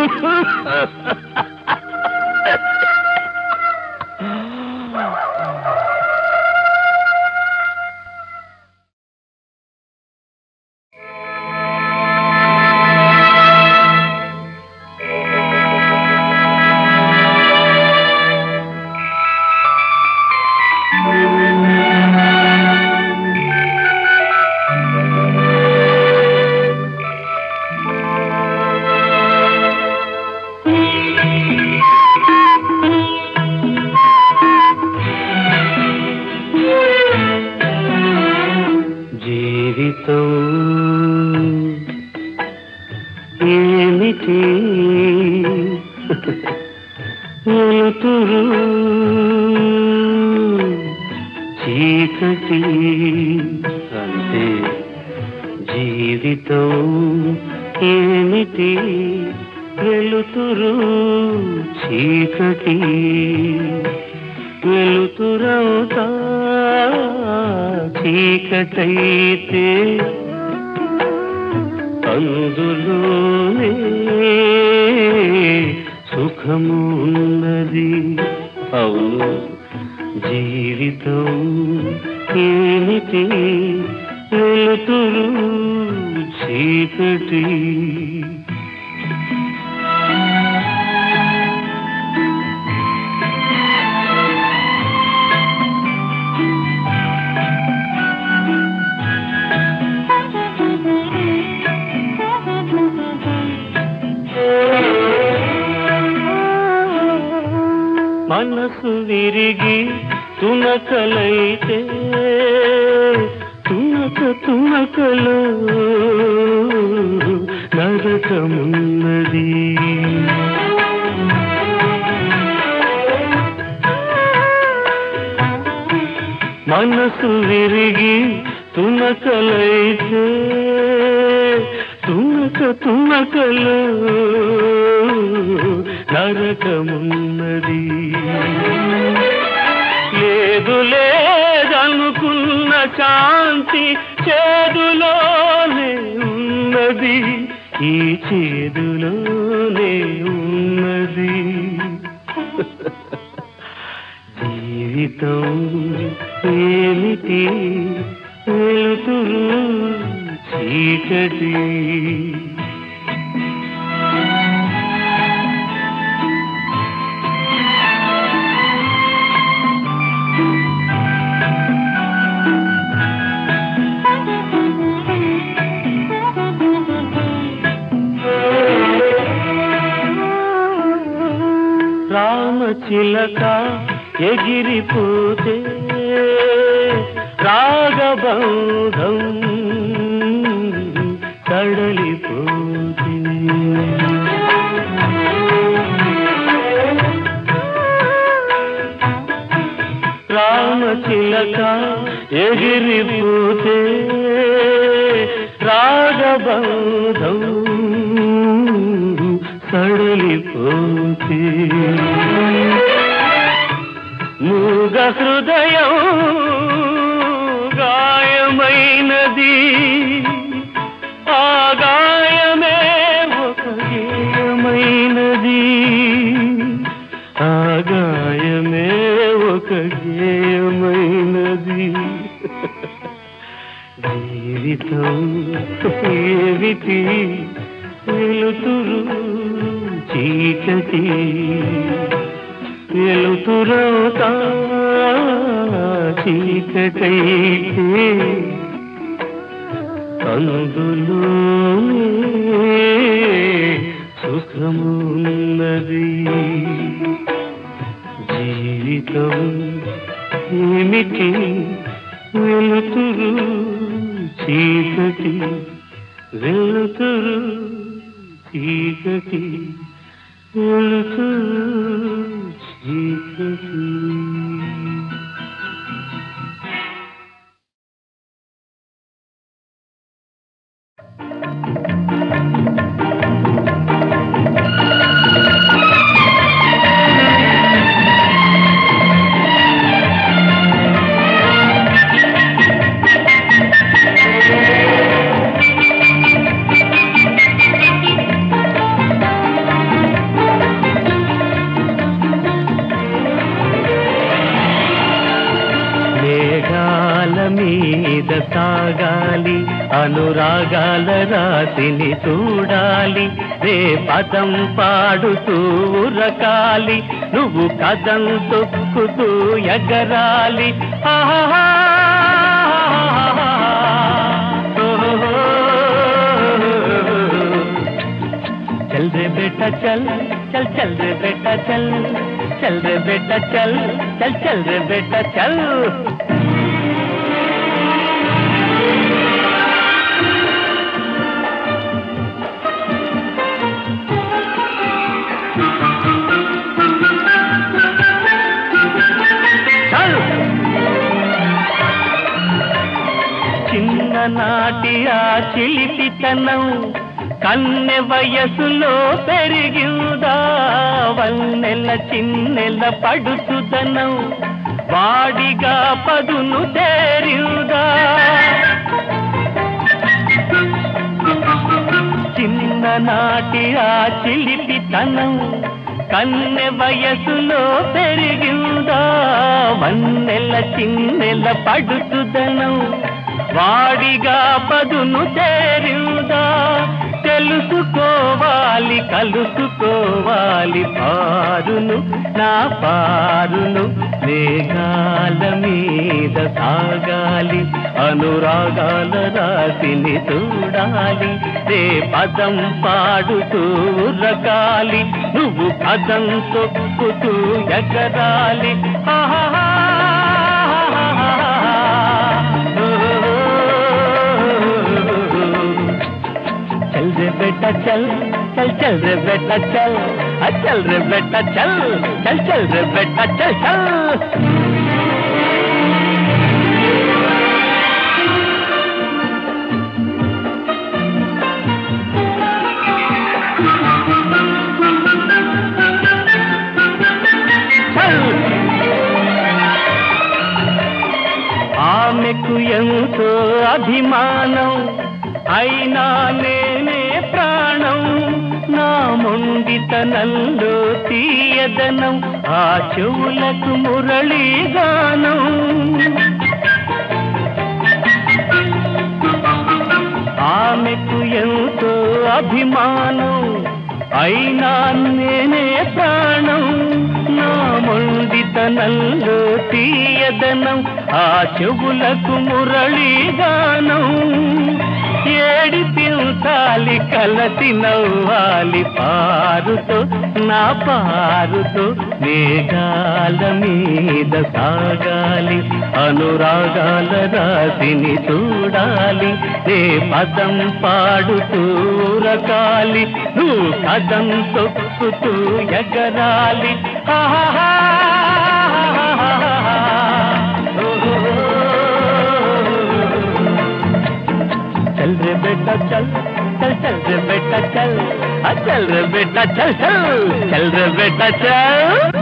జీవితం ఏమిటి వెలుతురు చీకటి అంతే జీవితం ఏమిటి వెలుతురు చీకటి వెలుతురవుతా చీకటైతే అందులోనే సుఖము ఉన్నది అవును జీవితం ఏమిటి వెలుతురు చీకటి మనసు విరిగి తునకలైతే తునక తునకలో నరకమున్నది మనసు విరిగి తునకలైతే తునక తునకలో నరకమున్నది లేదు లేదనుకున్న శాంతి చేదులోనే ఉన్నది ఈ చేదులోనే ఉన్నది జీవితం ఏమిటి వెలుతురు చీకటి రామచిలక ఎగిరిపోతే రాగబంధం కడలిపోతే రామచిలక ఎగిరిపోతే రాగబంధం సడలిపోతే మూగ హృదయం గాయమైనది ఆ గాయమే ఒక గేయమైనది ఆ గాయమే ఒక గేయమైనది జీవితం ఏమిటి వెలుతురు చీకటి వెలుతురవుతా చీకటైతే అందులోనే సుఖమున్నది జీవితం ఏమిటి వెలుతురు చీకటి వెలుతురు చీకటి వెలుతురు చీకటి మేఘాల మీద సాగాలి అనురాగాల రాశిని చూడాలి రే పదం పాడుతూ ఉరకాలి నువ్వు కదం తొక్కుతూ ఎగరాలి ఆహా चल रे बेटा चल चल चल रे बेटा चल चल रे बेटा चल चल चल रे बेटा चल చల్ చిన్ననాటి ఆ చిలిపితనం కన్నె వయసులో పెరిగిందా వన్నెల చిన్నెల పడుచుదనం వాడిగా పదును తేరిందా చిన్ననాటి ఆ చిలిపితనం కన్నె వయసులో పెరిగిందా వన్నెల చిన్నెల పడుచుదనం వాడిగా పదును చేరిందా తెలుసుకోవాలి కలుసుకోవాలి పారును నా పారును మేఘాల మీద సాగాలి అనురాగాల రాశిని చూడాలి రే పదం పాడుతూ రకాలి నువ్వు పదం తొక్కుతూ ఎగరాలి ఆహా चल रे बेटा चल चल चल रे बेटा चल आ चल रे बेटा चल चल चल रे बेटा चल चल చల్ ఆమెకు ఎంతో అభిమానం అయినా నేనే ప్రాణం నా మొండితనంలో తీయదనం ఆ చెవులకు మురళీగానం ఆమెకు ఎంతో అభిమానం అయినా నేనే ప్రాణం నా మొండితనంలో తీయదనం ఆ చెవులకు మురళీగానం ఏడి తింటాలి కలసి నవ్వాలి పారుతో నా పారుతో మేఘాల మీద సాగాలి అనురాగాల రాశిని చూడాలి నే పదం పాడుతూ రకాలి నువ్వు కదం తొక్కుతూ ఎగరాలి ఆహా चल रे बेटा चल चल चल रे बेटा चल आ चल रे बेटा चल चल चल रे बेटा चल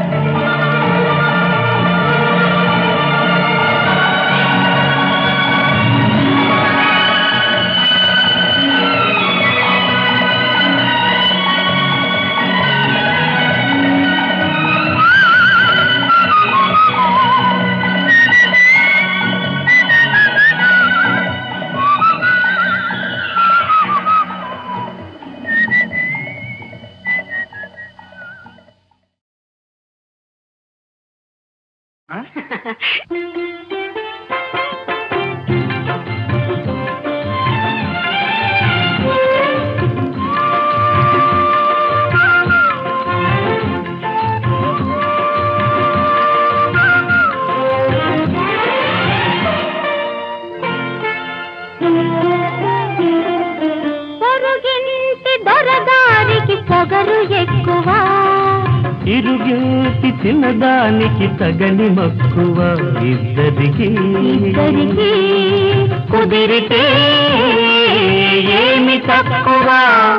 ఇరుగేటి చిన్నదానికి తగని మక్కువ ఇద్దరికి ఇద్దరికి కుదిరితే ఏమి తక్కువ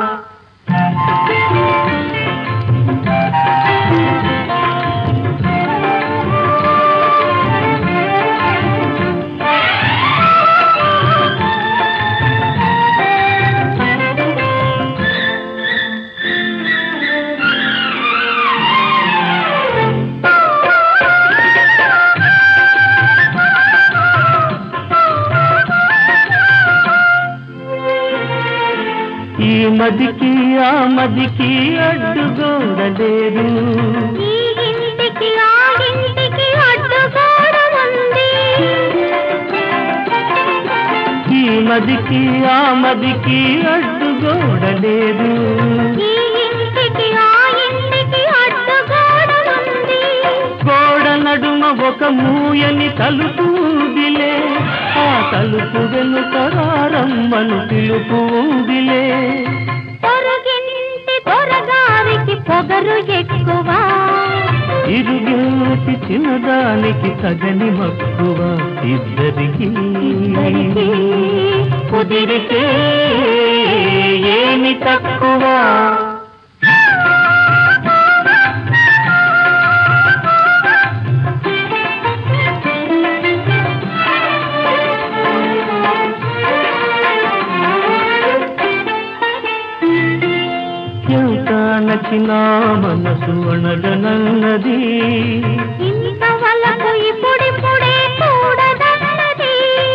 ఈ మదికి ఆ మదికి అడ్డుగోడలేదు ఈ ఇంటికి ఆ ఇంటికి అడ్డుగోడ ఉంది ఈ మదికి ఆ మదికి అడ్డుగోడలేదు ఈ ఇంటికి ఆ ఇంటికి అడ్డుగోడ ఉంది గోడ నడుమ ఒక మూయని తలుపు ఉందిలే ఆ తలుపు వెనుక రారమ్మను పిలుపు ఉందిలే పొరుగింటి దొరగారికి పొగరు ఎక్కువ ఇరుగేటి చిన్నదానికి తగని మక్కువ ఇద్దరికి ఇద్దరికి కుదిరితే ఏమి తక్కువ ఎంత నచ్చిన మనసు అణగనన్నది ఇంత వలకు ఇప్పుడిప్పుడే కూడదన్నది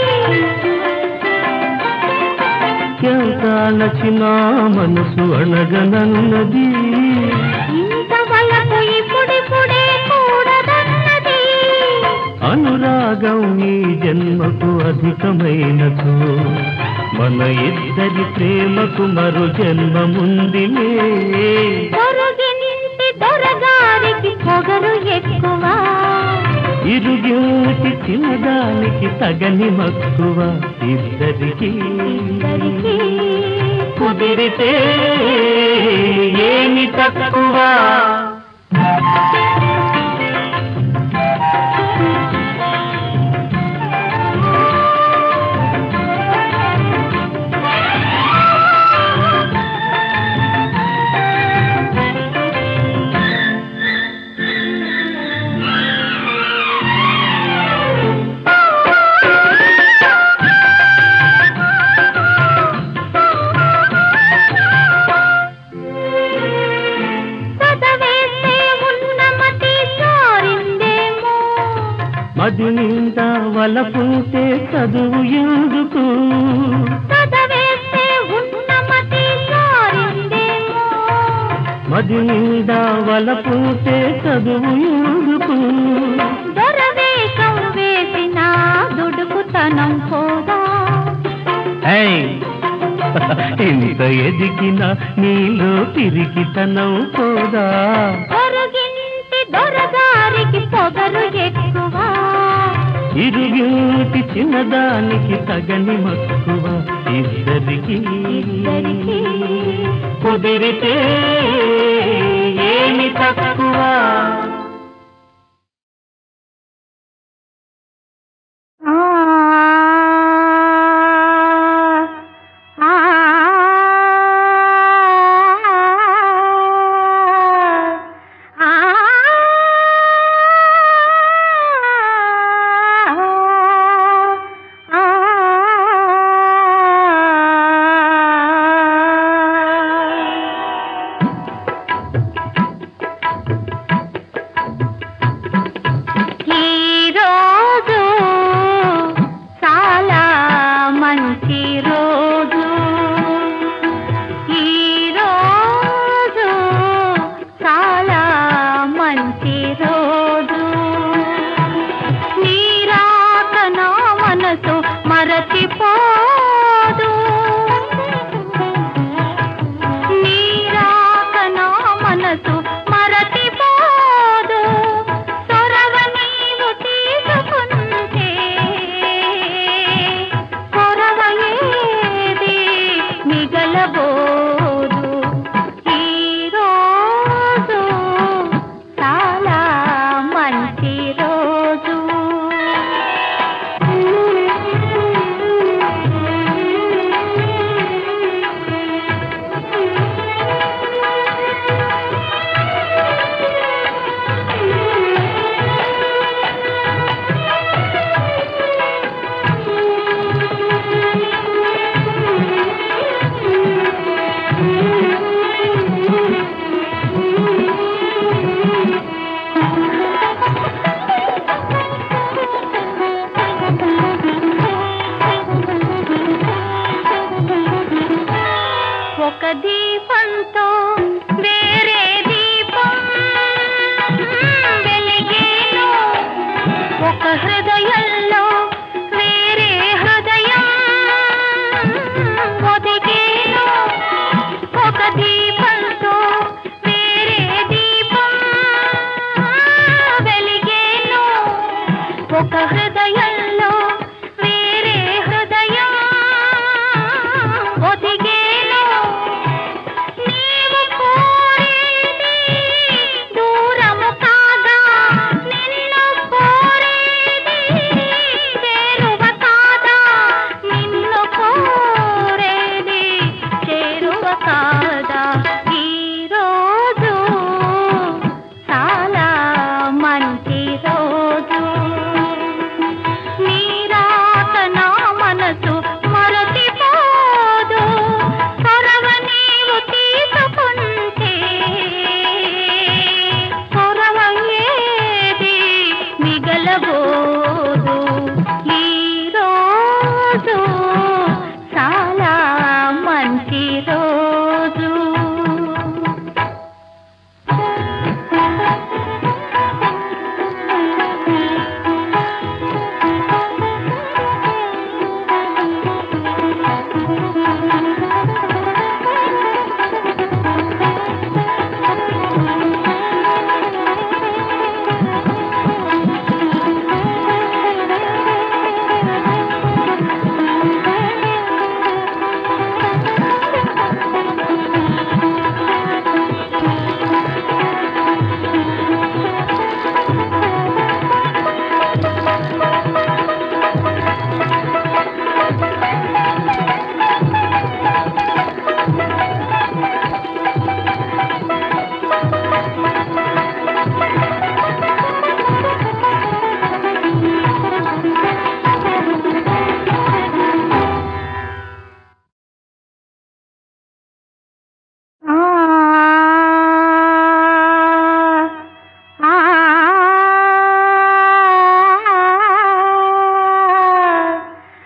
ఎంత నచ్చిన మనసు అణగనన్నది ఇంత వలకు ఇప్పుడిప్పుడే కూడదన్నది అనురాగం ఈ జన్మకు అధికమైనచో మన ఇద్దరి ప్రేమకు మరో జన్మ ముందిలే పొరుగింటి దొరగారికి పొగరు ఎక్కువ ఇరుగేటి చిన్నదానికి తగని మక్కువ ఇద్దరికి ఇద్దరికి కుదిరితే ఏమి తక్కువ చదవేస్తే ఉన్నమతి జారిందేమో మది నిండా వలపుంటే చదువు ఎందుకు చదవేస్తే ఉన్నమతి జారిందేమో మది నిండా వలపుంటే చదువు ఎందుకు దొరవేషం వేసిన దుడుకుతనం పోదా ఇంత ఎదిగిన నీలో తిరిగితనం పోదా పొరుగింటి దొరగారికి పొగరు ఎక్కువ ఇరుగేటి చిన్నదానికి తగని మక్కువ ఇద్దరికి ఇద్దరికి కుదిరితే ఏమి తక్కువ ఆ ఆ ఆ దీపంతో వేరే దీపం వెలిగేను ఒక హృదయంలో వేరే హృదయం ఒదిగేను ఒక దీపంతో వేరే దీపం వెలిగేను ఒక హృదయంలో